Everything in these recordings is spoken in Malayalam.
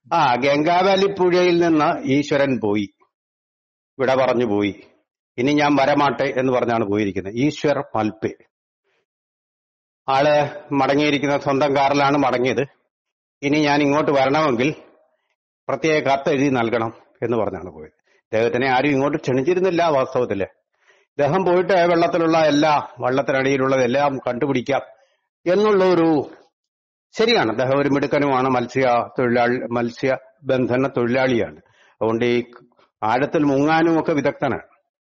ആ ഗംഗാവാലി പുഴയിൽ നിന്ന് ഈശ്വരൻ പോയി വിട പറഞ്ഞു പോയി ഇനി ഞാൻ വരമാട്ടെ എന്ന് പറഞ്ഞാണ് പോയിരിക്കുന്നത് ഈശ്വർ മൽപെ ആള് മടങ്ങിയിരിക്കുന്ന സ്വന്തം കാറിലാണ് മടങ്ങിയത് ഇനി ഞാൻ ഇങ്ങോട്ട് വരണമെങ്കിൽ പ്രത്യേക കത്ത് എഴുതി നൽകണം എന്ന് പറഞ്ഞാണ് പോയത് അദ്ദേഹത്തിനെ ആരും ഇങ്ങോട്ട് ക്ഷണിച്ചിരുന്നില്ല വാസ്തവത്തില് ഇദ്ദേഹം പോയിട്ട് വെള്ളത്തിലുള്ള എല്ലാ വള്ളത്തിനടിയിലുള്ളതെല്ലാം കണ്ടുപിടിക്കാം എന്നുള്ള ഒരു ശരിയാണ് അദ്ദേഹം ഒരു മിടുക്കനുമാണ് മത്സ്യ തൊഴിലാളി മത്സ്യ ബന്ധന തൊഴിലാളിയാണ് അതുകൊണ്ട് ഈ ആഴത്തിൽ മുങ്ങാനും ഒക്കെ വിദഗ്ധനാണ്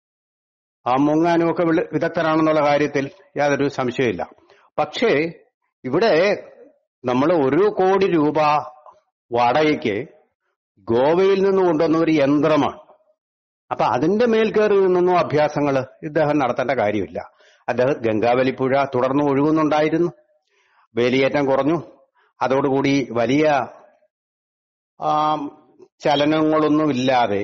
ആ മുങ്ങാനും ഒക്കെ വിളി- വിദഗ്ധനാണെന്നുള്ള കാര്യത്തിൽ യാതൊരു സംശയമില്ല പക്ഷേ ഇവിടെ നമ്മൾ ഒരു കോടി രൂപ വാടകയ്ക്ക് ഗോവയിൽ നിന്ന് കൊണ്ടുവന്ന ഒരു യന്ത്രമാണ് അപ്പൊ അതിന്റെ മേൽ കയറി നിന്നൊന്നും അഭ്യാസങ്ങൾ ഇദ്ദേഹം നടത്തേണ്ട കാര്യമില്ല അദ്ദേഹം ഗംഗാവലിപ്പുഴ തുടർന്ന് ഒഴുകുന്നുണ്ടായിരുന്നു വേലിയേറ്റം കുറഞ്ഞു അതോടുകൂടി വലിയ ആം, ചലനങ്ങളൊന്നും ഇല്ലാതെ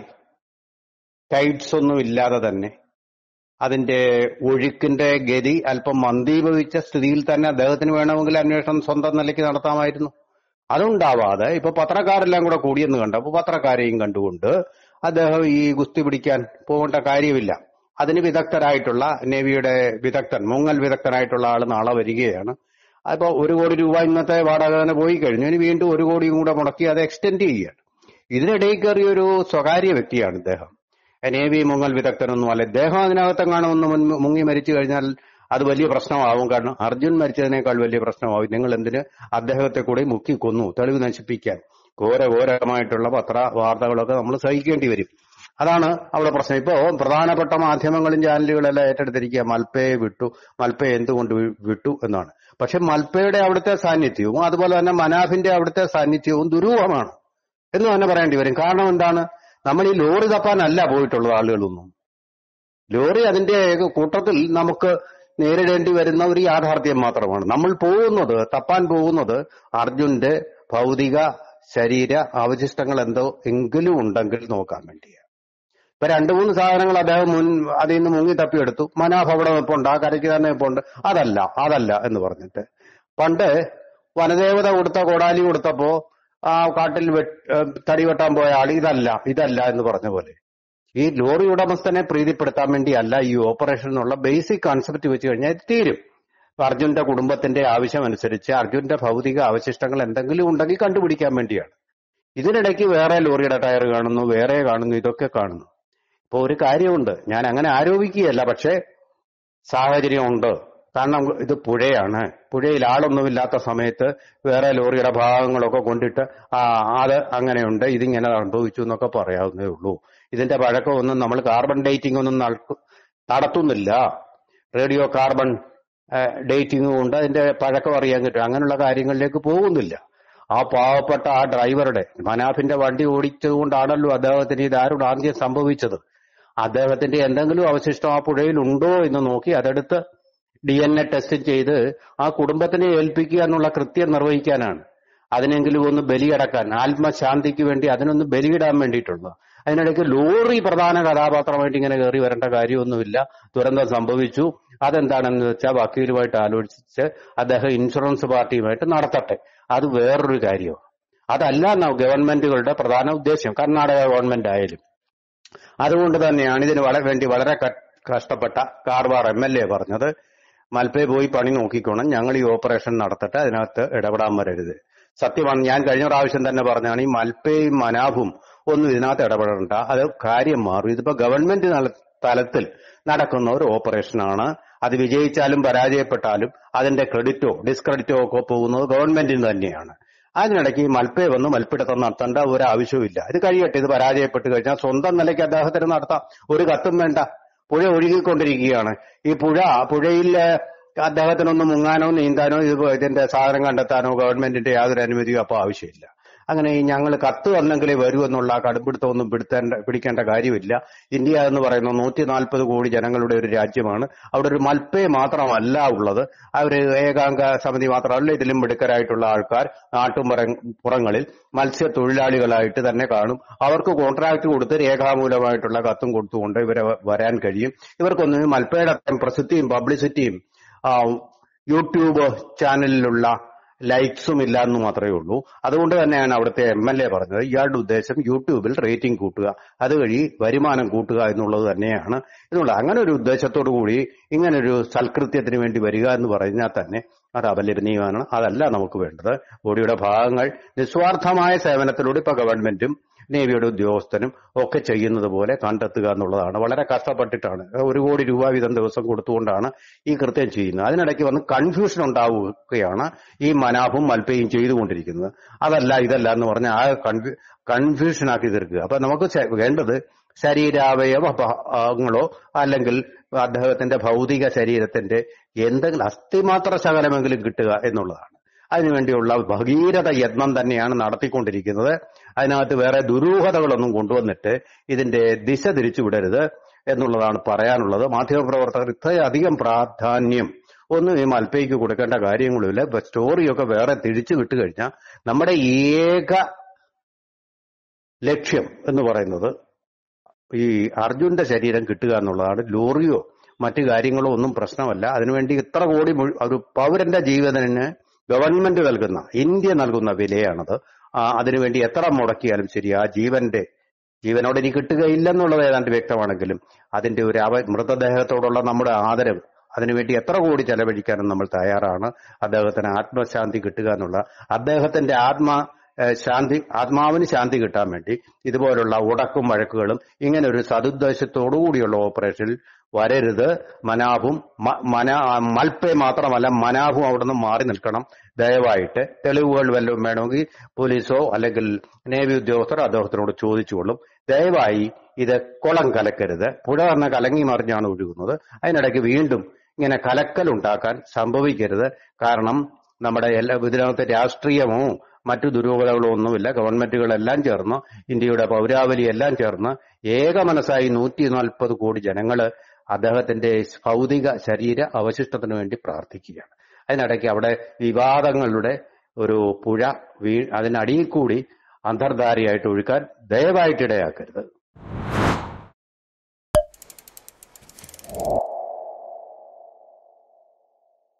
ടൈറ്റ്സ് ഒന്നും ഇല്ലാതെ തന്നെ അതിന്റെ ഒഴുക്കിന്റെ ഗതി അല്പം മന്ദീഭവിച്ച സ്ഥിതിയിൽ തന്നെ അദ്ദേഹത്തിന് വേണമെങ്കിൽ അന്വേഷണം സ്വന്തം നിലയ്ക്ക് നടത്താമായിരുന്നു അതുണ്ടാവാതെ ഇപ്പൊ പത്രക്കാരെല്ലാം കൂടെ കൂടിയെന്ന് കണ്ടപ്പോ പത്രക്കാരെയും കണ്ടുകൊണ്ട് അദ്ദേഹം ഈ ഗുസ്തി പിടിക്കാൻ പോകേണ്ട കാര്യമില്ല അതിന് വിദഗ്ധരായിട്ടുള്ള നേവിയുടെ വിദഗ്ധൻ മുങ്ങൽ വിദഗ്ധനായിട്ടുള്ള ആൾ നാളെ വരികയാണ് അപ്പൊ ഒരു കോടി രൂപ ഇന്നത്തെ വാടക തന്നെ പോയി കഴിഞ്ഞു ഇനി വീണ്ടും ഒരു കോടിയും കൂടെ മുടക്കി അത് എക്സ്റ്റെൻഡ് ചെയ്യുകയാണ് ഇതിനിടയിൽ കയറിയ ഒരു സ്വകാര്യ വ്യക്തിയാണ് ഇദ്ദേഹം നേവി മുങ്ങൽ വിദഗ്ധനൊന്നും അല്ല ഇദ്ദേഹം അതിനകത്തെങ്ങാനും ഒന്ന് മുൻ- മുങ്ങി മരിച്ചു കഴിഞ്ഞാൽ അത് വലിയ പ്രശ്നമാവും കാരണം അർജുൻ മരിച്ചതിനേക്കാൾ വലിയ പ്രശ്നമാവും നിങ്ങൾ എന്തിന് അദ്ദേഹത്തെ കൂടി മുക്കി കൊന്നു തെളിവ് നശിപ്പിക്കാൻ ഘോര ഘോരമായിട്ടുള്ള പത്ര വാർത്തകളൊക്കെ നമ്മൾ സഹിക്കേണ്ടി വരും അതാണ് അവിടെ പ്രശ്നം ഇപ്പോ പ്രധാനപ്പെട്ട മാധ്യമങ്ങളും ചാനലുകളെല്ലാം ഏറ്റെടുത്തിരിക്കുക മൽപ്പയെ വിട്ടു മൽപ്പയെ എന്തുകൊണ്ട് വി- വിട്ടു എന്നാണ് പക്ഷെ മൽപ്പയുടെ അവിടുത്തെ സാന്നിധ്യവും അതുപോലെ തന്നെ മനാഫിന്റെ അവിടുത്തെ സാന്നിധ്യവും ദുരൂഹമാണ് എന്ന് തന്നെ പറയേണ്ടി വരും കാരണം എന്താണ് നമ്മൾ ഈ ലോറി തപ്പാനല്ല പോയിട്ടുള്ളത് ആളുകളൊന്നും ലോറി അതിന്റെ കൂട്ടത്തിൽ നമുക്ക് നേരിടേണ്ടി വരുന്ന ഒരു യാഥാർത്ഥ്യം മാത്രമാണ് നമ്മൾ പോകുന്നത് തപ്പാൻ പോകുന്നത് അർജുന്റെ ഭൗതിക ശരീര അവശിഷ്ടങ്ങൾ എന്തോ എങ്കിലും ഉണ്ടെങ്കിൽ നോക്കാൻ വേണ്ടിയാണ് ഇപ്പൊ രണ്ടു മൂന്ന് സാധനങ്ങൾ അദ്ദേഹം മുൻ അതിൽ നിന്ന് മുങ്ങി തപ്പിയെടുത്തു മനാഫ് അവിടെ നിൽപ്പുണ്ട് ആ കരയ്ക്ക് തന്നെ നിൽപ്പുണ്ട് അതല്ല അതല്ല എന്ന് പറഞ്ഞിട്ട് പണ്ട് വനദേവത കൊടുത്ത കോടാലി കൊടുത്തപ്പോ ആ കാട്ടിൽ വെട്ട്- ഏഹ് തടി വെട്ടാൻ പോയ ആൾ ഇതല്ല ഇതല്ല എന്ന് പറഞ്ഞ പോലെ ഈ ലോറി ഉടമസ്ഥനെ പ്രീതിപ്പെടുത്താൻ വേണ്ടിയല്ല ഈ ഓപ്പറേഷൻ എന്നുള്ള ബേസിക് കോൺസെപ്റ്റ് വെച്ച് കഴിഞ്ഞാൽ ഇത് തീരും ഇപ്പൊ അർജുന്റെ കുടുംബത്തിന്റെ ആവശ്യമനുസരിച്ച് അർജുന്റെ ഭൗതിക അവശിഷ്ടങ്ങൾ എന്തെങ്കിലും ഉണ്ടെങ്കിൽ കണ്ടുപിടിക്കാൻ വേണ്ടിയാണ് ഇതിനിടയ്ക്ക് വേറെ ലോറിയുടെ ടയർ കാണുന്നു വേറെ കാണുന്നു ഇതൊക്കെ കാണുന്നു ഇപ്പൊ ഒരു കാര്യമുണ്ട് ഞാൻ അങ്ങനെ ആരോപിക്കുകയല്ല പക്ഷേ സാഹചര്യമുണ്ട് കാരണം ഇത് പുഴയാണ് പുഴയിൽ ആളൊന്നുമില്ലാത്ത സമയത്ത് വേറെ ലോറിയുടെ ഭാഗങ്ങളൊക്കെ കൊണ്ടിട്ട് ആ അത് അങ്ങനെയുണ്ട് ഇതിങ്ങനെ സംഭവിച്ചു എന്നൊക്കെ പറയാവുന്നേ ഉള്ളൂ ഇതിന്റെ പഴക്കമൊന്നും നമ്മൾ കാർബൺ ഡേറ്റിംഗ് ഒന്നും നടക്കു- നടത്തുന്നില്ല റേഡിയോ കാർബൺ ഡേറ്റിംഗ് കൊണ്ട് അതിന്റെ പഴക്കം അറിയാൻ കിട്ടും അങ്ങനെയുള്ള കാര്യങ്ങളിലേക്ക് പോകുന്നില്ല ആ പാവപ്പെട്ട ആ ഡ്രൈവറുടെ മനാഫിന്റെ വണ്ടി ഓടിച്ചതുകൊണ്ടാണല്ലോ അദ്ദേഹത്തിന് ഇത് ആരോട് ആദ്യം സംഭവിച്ചത് അദ്ദേഹത്തിന്റെ എന്തെങ്കിലും അവശിഷ്ടം ആ പുഴയിൽ ഉണ്ടോ എന്ന് നോക്കി അതെടുത്ത് ഡി എൻ എ ടെസ്റ്റ് ചെയ്ത് ആ കുടുംബത്തിനെ ഏൽപ്പിക്കുക എന്നുള്ള കൃത്യം നിർവഹിക്കാനാണ് അതിനെങ്കിലും ഒന്ന് ബലിയടക്കാൻ ആത്മശാന്തിക്ക് വേണ്ടി അതിനൊന്ന് ബലിയിടാൻ വേണ്ടിയിട്ടുള്ള അതിനിടയ്ക്ക് ലോറി പ്രധാന കഥാപാത്രമായിട്ട് ഇങ്ങനെ കയറി വരേണ്ട കാര്യമൊന്നുമില്ല ദുരന്തം സംഭവിച്ചു അതെന്താണെന്ന് വെച്ചാൽ വക്കീലുമായിട്ട് ആലോചിച്ച് അദ്ദേഹം ഇൻഷുറൻസ് പാർട്ടിയുമായിട്ട് നടത്തട്ടെ അത് വേറൊരു കാര്യമാണ് അതല്ല എന്നാ ഗവൺമെന്റുകളുടെ പ്രധാന ഉദ്ദേശ്യം കർണാടക ഗവൺമെന്റ് ആയാലും അതുകൊണ്ട് തന്നെയാണ് ഇതിന് വളരെ വേണ്ടി വളരെ ക- കഷ്ടപ്പെട്ട കാർവാർ എം എൽ എ പറഞ്ഞത് മൽപ്പേ പോയി പണി നോക്കിക്കോണം ഞങ്ങൾ ഈ ഓപ്പറേഷൻ നടത്തട്ടെ അതിനകത്ത് ഇടപെടാൻ വരരുത് സത്യമാണ് ഞാൻ കഴിഞ്ഞ പ്രാവശ്യം തന്നെ പറഞ്ഞാണ് ഈ മൽപ്പയും മനാഫും ഒന്നും ഇതിനകത്ത് ഇടപെടണ്ട അത് കാര്യം മാറും ഇതിപ്പോ ഗവൺമെന്റ് നല- തലത്തിൽ നടക്കുന്ന ഒരു ഓപ്പറേഷനാണ് അത് വിജയിച്ചാലും പരാജയപ്പെട്ടാലും അതിന്റെ ക്രെഡിറ്റോ ഡിസ്ക്രെഡിറ്റോ ഒക്കെ പോകുന്നത് ഗവൺമെന്റിന് തന്നെയാണ് അതിനിടയ്ക്ക് ഈ മൽപ്പയെ വന്ന് മൽപ്പിടുത്തം നടത്തേണ്ട ഒരു ആവശ്യവുമില്ല ഇത് കഴിയട്ടെ ഇത് പരാജയപ്പെട്ട് കഴിഞ്ഞാൽ സ്വന്തം നിലയ്ക്ക് അദ്ദേഹത്തിന് നടത്താം ഒരു കത്തും വേണ്ട പുഴ ഒഴുകിക്കൊണ്ടിരിക്കുകയാണ് ഈ പുഴ പുഴയിലെ അദ്ദേഹത്തിനൊന്ന് മുങ്ങാനോ നീന്താനോ ഇത് ഇതിന്റെ സാധനം കണ്ടെത്താനോ ഗവൺമെന്റിന്റെ യാതൊരു അനുമതിയോ അപ്പൊ ആവശ്യമില്ല അങ്ങനെ ഈ ഞങ്ങൾ കത്ത് വന്നെങ്കിലേ വരൂ എന്നുള്ള ആ കടുപ്പിടുത്തമൊന്നും പിടുത്തേണ്ട പിടിക്കേണ്ട കാര്യമില്ല ഇന്ത്യ എന്ന് പറയുന്ന നൂറ്റി നാൽപ്പത് കോടി ജനങ്ങളുടെ ഒരു രാജ്യമാണ് അവിടെ ഒരു മൽപ്പേ മാത്രമല്ല ഉള്ളത് അവർ ഏകാംഗ സമിതി മാത്രമല്ല ഇതിലും മിടുക്കരായിട്ടുള്ള ആൾക്കാർ നാട്ടുംപുറ പുറങ്ങളിൽ മത്സ്യത്തൊഴിലാളികളായിട്ട് തന്നെ കാണും അവർക്ക് കോൺട്രാക്ട് കൊടുത്ത് രേഖാമൂലമായിട്ടുള്ള കത്തും കൊടുത്തുകൊണ്ട് ഇവരെ വ- വരാൻ കഴിയും ഇവർക്കൊന്നും മൽപ്പയുടെ അത്രയും പ്രസിദ്ധിയും പബ്ലിസിറ്റിയും ആ, യൂട്യൂബ് ചാനലിലുള്ള ലൈക്സും ഇല്ല എന്ന് മാത്രമേ ഉള്ളൂ അതുകൊണ്ട് തന്നെയാണ് അവിടുത്തെ എം എൽ എ പറഞ്ഞത് ഇയാളുടെ ഉദ്ദേശം യൂട്യൂബിൽ റേറ്റിംഗ് കൂട്ടുക അതുവഴി വരുമാനം കൂട്ടുക എന്നുള്ളത് തന്നെയാണ് എന്നുള്ളത് അങ്ങനെ ഒരു ഉദ്ദേശത്തോടു കൂടി ഇങ്ങനെ ഒരു സൽകൃത്യത്തിന് വേണ്ടി വരിക എന്ന് പറഞ്ഞാൽ തന്നെ അത് അപലപനീയമാണ് അതല്ല നമുക്ക് വേണ്ടത് ബോഡിയുടെ ഭാഗങ്ങൾ നിസ്വാർത്ഥമായ സേവനത്തിലൂടെ ഇപ്പൊ ഗവൺമെന്റും നേവിയുടെ ഉദ്യോഗസ്ഥനും ഒക്കെ ചെയ്യുന്നത് പോലെ കണ്ടെത്തുക എന്നുള്ളതാണ് വളരെ കഷ്ടപ്പെട്ടിട്ടാണ് ഒരു കോടി രൂപ വീതം ദിവസം കൊടുത്തുകൊണ്ടാണ് ഈ കൃത്യം ചെയ്യുന്നത് അതിനിടയ്ക്ക് വന്ന് കൺഫ്യൂഷൻ ഉണ്ടാവുകയാണ് ഈ മനാഫും മൽപ്പയും ചെയ്തുകൊണ്ടിരിക്കുന്നത് അതല്ല ഇതല്ല എന്ന് പറഞ്ഞ് ആ കൺഫ്യൂ കൺഫ്യൂഷനാക്കി തീർക്കുക അപ്പൊ നമുക്ക് ചെ- വേണ്ടത് ശരീരാവയവ ഭാഗങ്ങളോ അല്ലെങ്കിൽ അദ്ദേഹത്തിന്റെ ഭൗതിക ശരീരത്തിന്റെ എന്തെങ്കിലും അസ്ഥിമാത്ര ശകലമെങ്കിലും കിട്ടുക എന്നുള്ളതാണ് അതിനുവേണ്ടിയുള്ള ഭഗീരഥ യത്നം തന്നെയാണ് നടത്തിക്കൊണ്ടിരിക്കുന്നത് അതിനകത്ത് വേറെ ദുരൂഹതകളൊന്നും കൊണ്ടുവന്നിട്ട് ഇതിന്റെ ദിശ തിരിച്ചു വിടരുത് എന്നുള്ളതാണ് പറയാനുള്ളത് മാധ്യമപ്രവർത്തകർ ഇത്രയധികം പ്രാധാന്യം ഒന്നും ഈ മൽപ്പയ്ക്ക് കൊടുക്കേണ്ട കാര്യങ്ങളുമില്ല ഇപ്പൊ സ്റ്റോറിയൊക്കെ വേറെ തിരിച്ചു വിട്ടു കഴിഞ്ഞാൽ നമ്മുടെ ഏക ലക്ഷ്യം എന്ന് പറയുന്നത് ഈ അർജുന്റെ ശരീരം കിട്ടുക എന്നുള്ളതാണ് ലോറിയോ മറ്റു കാര്യങ്ങളോ ഒന്നും പ്രശ്നമല്ല അതിനുവേണ്ടി ഇത്ര കോടി മുഴു- ഒരു പൗരന്റെ ജീവന് ഗവൺമെന്റ് നൽകുന്ന ഇന്ത്യ നൽകുന്ന വിലയാണത് ആ, അതിനുവേണ്ടി എത്ര മുടക്കിയാലും ശരി ആ ജീവന്റെ ജീവനോട് ഇനി കിട്ടുകയില്ലെന്നുള്ളത് ഏതാണ്ട് വ്യക്തമാണെങ്കിലും അതിന്റെ ഒരു അവ മൃതദേഹത്തോടുള്ള നമ്മുടെ ആദരവ് അതിനുവേണ്ടി എത്ര കോടി ചെലവഴിക്കാനും നമ്മൾ തയ്യാറാണ് അദ്ദേഹത്തിന് ആത്മശാന്തി കിട്ടുക എന്നുള്ള അദ്ദേഹത്തിന്റെ ആത്മ ഏഹ് ശാന്തി ആത്മാവിന് ശാന്തി കിട്ടാൻ വേണ്ടി ഇതുപോലുള്ള ഉടക്കും വഴക്കുകളും ഇങ്ങനെ ഒരു സതുദ്ദേശത്തോടു കൂടിയുള്ള ഓപ്പറേഷനിൽ വരരുത് മനാഫും മ- മന മൽപ്പെ മാത്രമല്ല മനാഫും അവിടുന്ന് മാറി നിൽക്കണം ദയവായിട്ട് തെളിവുകൾ വല്ലതും വേണമെങ്കിൽ പോലീസോ അല്ലെങ്കിൽ നേവി ഉദ്യോഗസ്ഥർ അദ്ദേഹത്തിനോട് ചോദിച്ചുകൊള്ളും ദയവായി ഇത് കുളം കലക്കരുത് പുഴ തന്നെ കലങ്ങി മറിഞ്ഞാണ് ഒഴുകുന്നത് അതിനിടയ്ക്ക് വീണ്ടും ഇങ്ങനെ കലക്കൽ ഉണ്ടാക്കാൻ സംഭവിക്കരുത് കാരണം നമ്മുടെ എല്ലാ ഇതിനകത്ത് രാഷ്ട്രീയമോ മറ്റു ദുരൂഹതകളോ ഒന്നുമില്ല ഗവൺമെന്റുകളെല്ലാം ചേർന്ന് ഇന്ത്യയുടെ പൗരാവലി എല്ലാം ചേർന്ന് ഏക മനസ്സായി നൂറ്റി നാൽപ്പത് കോടി ജനങ്ങള് അദ്ദേഹത്തിന്റെ ഭൗതിക ശരീര അവശിഷ്ടത്തിന് വേണ്ടി പ്രാർത്ഥിക്കുകയാണ് അതിനിടയ്ക്ക് അവിടെ വിവാദങ്ങളുടെ ഒരു പുഴ വീ അതിനടിയിൽ കൂടി അന്തർധാരയായിട്ട് ഒഴുക്കാൻ ദയവായിട്ട് ഇടയാക്കരുത്